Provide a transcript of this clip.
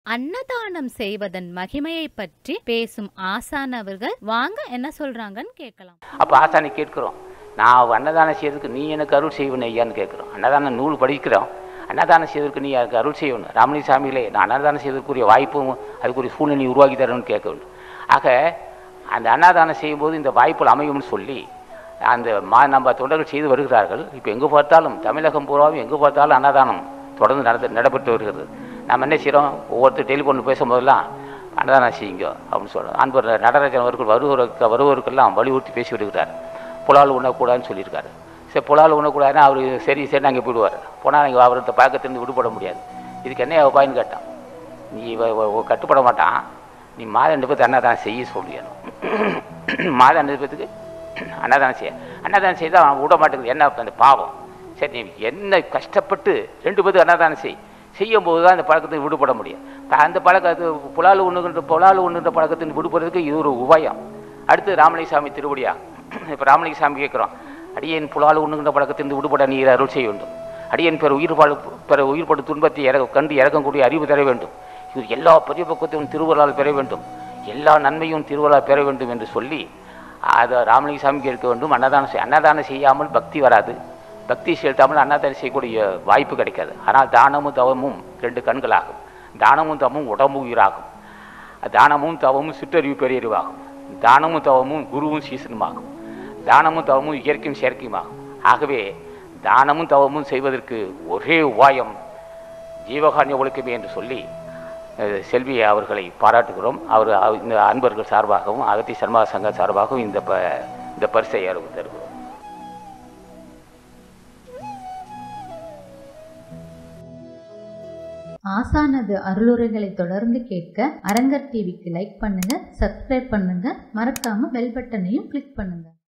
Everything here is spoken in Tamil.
அன்னதானம் செய்வதன் மகிமையை பற்றி பேசும் ஆசான் அவர்கள் வாங்க என்ன சொல்றாங்கன்னு கேட்கலாம் அப்போ ஆசானை கேட்குறோம் நான் அன்னதானம் செய்யறதுக்கு நீ எனக்கு அருள் செய்வன ஐயான்னு கேட்குறோம் அன்னதானம் நூல் படிக்கிறோம் அன்னதானம் செய்வதற்கு நீ எனக்கு அருள் செய்யணும் ராமலிங்க சாமிகளே நான் அன்னதானம் செய்வதற்குரிய வாய்ப்பும் அதுக்குரிய சூழ்நிலை உருவாக்கி தரணும்னு கேட்க வேண்டும் ஆக அந்த அன்னதானம் செய்யும்போது இந்த வாய்ப்புகள் அமையும்னு சொல்லி அந்த மா நம்ம தொண்டர்கள் செய்து வருகிறார்கள் இப்போ எங்கே பார்த்தாலும் தமிழகம் பூராவும் எங்கே பார்த்தாலும் அன்னதானம் தொடர்ந்து நடந்து நடைபெற்று வருகிறது நம்ம என்ன செய்கிறோம் ஒவ்வொருத்தர் டெலிஃபோனில் பேசும்போதெல்லாம் அன்னதானம் செய்யுங்க அப்படின்னு சொல்கிறோம் அன்பர் நடராஜன் அவர்கள் வருவருக்கு வருவருக்கெல்லாம் வலியுறுத்தி பேசி வருகிறார் புலால் உண்ணக்கூடாதுன்னு சொல்லியிருக்காரு சரி புலால் உண்ணக்கூடாதுன்னா அவர் சரி சரி அங்கே போயிடுவார் போனால் நீங்கள் அவர் இந்த பழக்கத்திலிருந்து விடுபட முடியாது இதுக்கு என்ன உபாயன்னு கேட்டான் நீ இவ- இவ- இவ கட்டுப்பட மாட்டான் நீ மாத ரெண்டு பேர்த்து அன்னதானம் செய்ய சொல்லணும் மாத ரெண்டு பேர்த்துக்கு அன்னதானம் செய்ய அன்னதானம் செய்தால் அவன் விட மாட்டேங்குது என்ன அந்த பாவம் சரி நீ என்ன கஷ்டப்பட்டு ரெண்டு பேர்த்துக்கு அன்னதானம் செய் செய்யும் போது தான் அந்த பழக்கத்தை விடுபட முடியும் இப்ப அந்த பழக்கத்து புலால் உண்ணுகின்ற புலால் உண்ணுகின்ற பழக்கத்தின் விடுபடுறதுக்கு இது ஒரு உபாயம் அடுத்து ராமலிங்கசாமி திருவடியா இப்போ ராமலிங்கசாமி கேட்குறோம் அடியேன் புலால் உண்ணுகின்ற பழக்கத்திலிருந்து விடுபட நீர் அருள் செய்ய வேண்டும் அடியேன் பிற உயிர் பாடு பிற உயிர்படும் துன்பத்தை இறக்க கண்டு இறக்கக்கூடிய அறிவு தர வேண்டும் இது எல்லா பெரிய பக்கத்தையும் திருவருளால் பெற வேண்டும் எல்லா நன்மையும் திருவருளால் பெற வேண்டும் என்று சொல்லி அதை ராமலிங்கசாமி கேட்க வேண்டும் அன்னதானம் செய் அன்னதானம் செய்யாமல் பக்தி வராது பக்தி செலுத்தாமல் அன்னதானம் செய்யக்கூடிய வாய்ப்பு கிடைக்காது ஆனால் தானமும் தவமும் ரெண்டு கண்களாகும் தானமும் தவமும் உடம்பு உயிராகும் தானமும் தவமும் சிற்றறிவு பெரியறிவாகும் தானமும் தவமும் குருவும் சீசனுமாகும் தானமும் தவமும் இயற்கையும் செயற்கையுமாகும் ஆகவே தானமும் தவமும் செய்வதற்கு ஒரே உபாயம் ஜீவகான்ய ஒழுக்கமே என்று சொல்லி அஹ், செல்வி அவர்களை பாராட்டுகிறோம் அவர் அவ- இந்த அன்பர்கள் சார்பாகவும் அகத்தி சர்மா சங்க சார்பாகவும் இந்த ப இந்த பரிசை அறிவு தருகிறோம் ஆசானது அருளுரைகளை தொடர்ந்து கேட்க அரங்கர் டிவிக்கு லைக் பண்ணுங்க சப்ஸ்கிரைப் பண்ணுங்க மறக்காம பெல் பட்டனையும் கிளிக் பண்ணுங்க